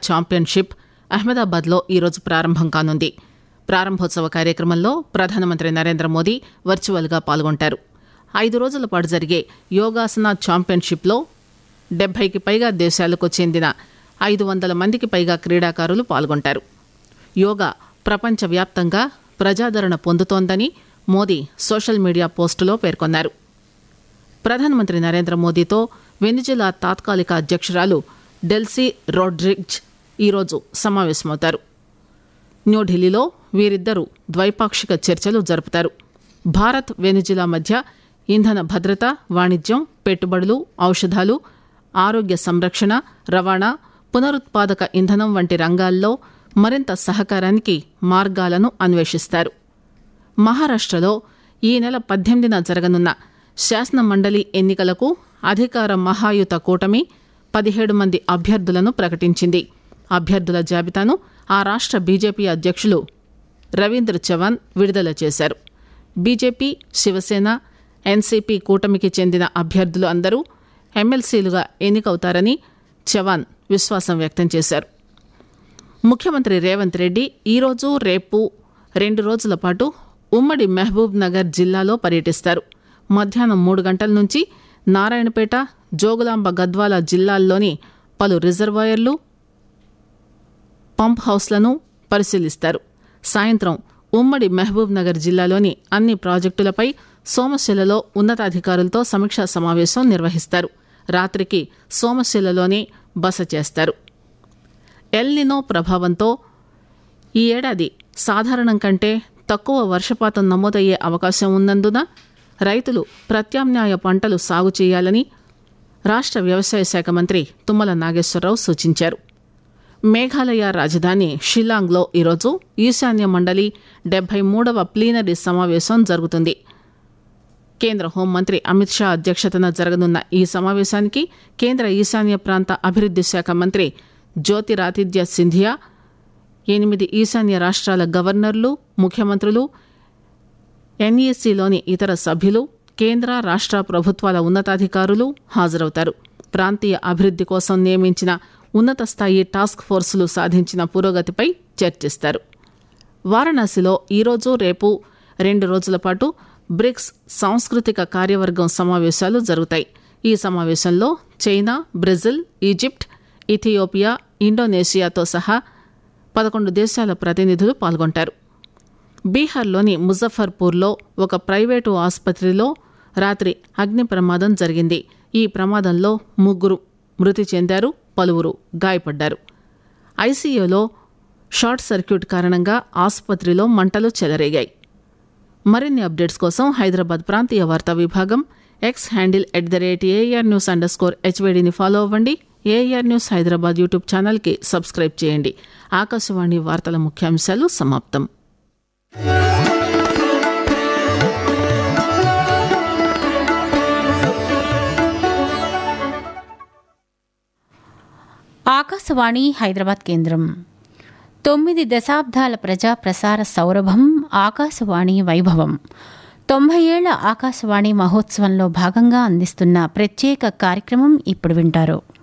championship అహ్మదాబాద్లో ఈరోజు ప్రారంభం కానుంది ప్రారంభోత్సవ కార్యక్రమంలో ప్రధానమంత్రి నరేంద్ర మోదీ వర్చువల్గా పాల్గొంటారు ఐదు రోజుల పాటు జరిగే యోగాసన ఛాంపియన్షిప్లో డెబ్బైకి పైగా దేశాలకు చెందిన ఐదు వందల మందికి పైగా క్రీడాకారులు పాల్గొంటారు యోగా ప్రపంచవ్యాప్తంగా ప్రజాదరణ పొందుతోందని మోదీ సోషల్ మీడియా పోస్టులో పేర్కొన్నారు ప్రధానమంత్రి నరేంద్ర మోదీతో వెనిజులా తాత్కాలిక అధ్యక్షురాలు డెల్సీ రోడ్రిగ్జ్ ఈరోజు సమావేశమవుతారు న్యూఢిల్లీలో వీరిద్దరూ ద్వైపాక్షిక చర్చలు జరుపుతారు భారత్ వెనిజులా మధ్య ఇంధన భద్రత వాణిజ్యం పెట్టుబడులు ఔషధాలు ఆరోగ్య సంరక్షణ రవాణా పునరుత్పాదక ఇంధనం వంటి రంగాల్లో మరింత సహకారానికి మార్గాలను అన్వేషిస్తారు మహారాష్టలో ఈ నెల పద్దెనిమిదిన జరగనున్న శాసన మండలి ఎన్నికలకు అధికార మహాయుత కూటమి పదిహేడు మంది అభ్యర్థులను ప్రకటించింది అభ్యర్థుల జాబితాను ఆ రాష్ట్ర బీజేపీ అధ్యక్షులు రవీంద్ర చవాన్ విడుదల చేశారు బీజేపీ శివసేన ఎన్సీపీ కూటమికి చెందిన అభ్యర్థులు అందరూ ఎమ్మెల్సీలుగా ఎన్నికవుతారని చవాన్ విశ్వాసం వ్యక్తం చేశారు ముఖ్యమంత్రి రేవంత్ రెడ్డి ఈరోజు రేపు రెండు రోజుల పాటు ఉమ్మడి మహబూబ్ నగర్ జిల్లాలో పర్యటిస్తారు మధ్యాహ్నం మూడు గంటల నుంచి నారాయణపేట జోగులాంబ గద్వాల జిల్లాల్లోని పలు రిజర్వాయర్లు పంప్ హౌస్లను పరిశీలిస్తారు సాయంత్రం ఉమ్మడి మహబూబ్ నగర్ జిల్లాలోని అన్ని ప్రాజెక్టులపై సోమశిలలో ఉన్నతాధికారులతో సమీక్షా సమావేశం నిర్వహిస్తారు రాత్రికి సోమశిలలోనే బస చేస్తారు ఎల్నినో ప్రభావంతో ఈ ఏడాది సాధారణం కంటే తక్కువ వర్షపాతం నమోదయ్యే అవకాశం ఉన్నందున రైతులు ప్రత్యామ్నాయ పంటలు సాగు చేయాలని రాష్ట్ర వ్యవసాయ శాఖ మంత్రి తుమ్మల నాగేశ్వరరావు సూచించారు మేఘాలయ రాజధాని షిల్లాంగ్లో ఈరోజు ఈశాన్య మండలి డెబ్బై మూడవ ప్లీనరీ సమావేశం జరుగుతుంది కేంద్ర హోంమంత్రి అమిత్ షా అధ్యక్షతన జరగనున్న ఈ సమావేశానికి కేంద్ర ఈశాన్య ప్రాంత అభివృద్ది శాఖ మంత్రి జ్యోతిరాదిత్య సింధియా ఎనిమిది ఈశాన్య రాష్ట్రాల గవర్నర్లు ముఖ్యమంత్రులు ఎన్ఈసీలోని ఇతర సభ్యులు కేంద్ర రాష్ట్ర ప్రభుత్వాల ఉన్నతాధికారులు హాజరవుతారు ప్రాంతీయ అభివృద్ది కోసం నియమించిన ఉన్నత స్థాయి టాస్క్ ఫోర్సులు సాధించిన పురోగతిపై చర్చిస్తారు వారణాసిలో ఈరోజు రేపు రెండు రోజుల పాటు బ్రిక్స్ సాంస్కృతిక కార్యవర్గం సమావేశాలు జరుగుతాయి ఈ సమావేశంలో చైనా బ్రెజిల్ ఈజిప్ట్ ఇథియోపియా ఇండోనేషియాతో సహా పదకొండు దేశాల ప్రతినిధులు పాల్గొంటారు బీహార్లోని ముజఫర్పూర్లో ఒక ప్రైవేటు ఆసుపత్రిలో రాత్రి అగ్ని ప్రమాదం జరిగింది ఈ ప్రమాదంలో ముగ్గురు మృతి చెందారు పలువురు గాయపడ్డారు ఐసీయూలో షార్ట్ సర్క్యూట్ కారణంగా ఆసుపత్రిలో మంటలు చెలరేగాయి మరిన్ని అప్డేట్స్ కోసం హైదరాబాద్ ప్రాంతీయ వార్తా విభాగం X handle at the rate AR news underscore హెచ్వేడిని ఫాలో అవ్వండి ఏఆర్ న్యూస్ హైదరాబాద్ యూట్యూబ్ ఛానల్కి సబ్స్క్రైబ్ చేయండి ఆకాశవాణి వార్తల ముఖ్యాంశాలు సమాప్తం ఆకాశవాణి హైదరాబాద్ కేంద్రం తొమ్మిది దశాబ్దాల ప్రజా ప్రసార సౌరభం ఆకాశవాణి వైభవం తొంభై ఏళ్ల ఆకాశవాణి మహోత్సవంలో భాగంగా అందిస్తున్న ప్రత్యేక కార్యక్రమం ఇప్పుడు వింటారు